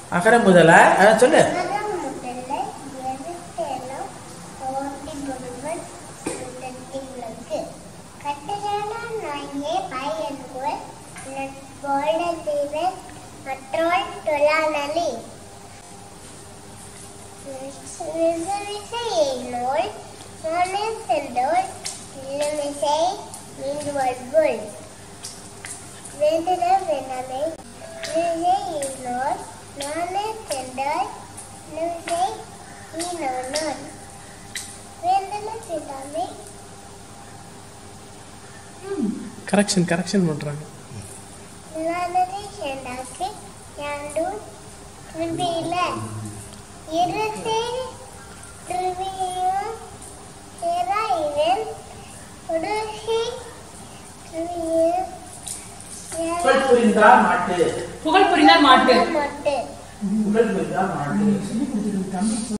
அகர முதல ஆ, சொல்லு அகரம் முதல்ல எழுத்தெல்லாம் ஓட்டி முழுவன் முதற்கு கட்டுகிறான நாயே பயன்குவல் போலதீவன் மற்றோள் தொழானலி விசவிசையினோள் நானே சென்றோள் இல்லமிசை மீண்டு வருவோள் வேண்டுன வேணாமை விசையினோள் நானே சென்றாள் இல்லமிசை மீனவனோள் வேண்டுன வேணாமை கரெக்ஷன் கரெக்ஷன் பண்றாங்க இல்லாததை சென்றாக்கு யாண்டும் திரும்பியில இருசை திரும்பியும் சேரா இவன் உடுசை திரும்பியும் புகழ் புரிந்தார் மாட்டு புகழ் புரிந்தார் மாட்டு மட்டு புகழ் புரிந்தார் மாட்டு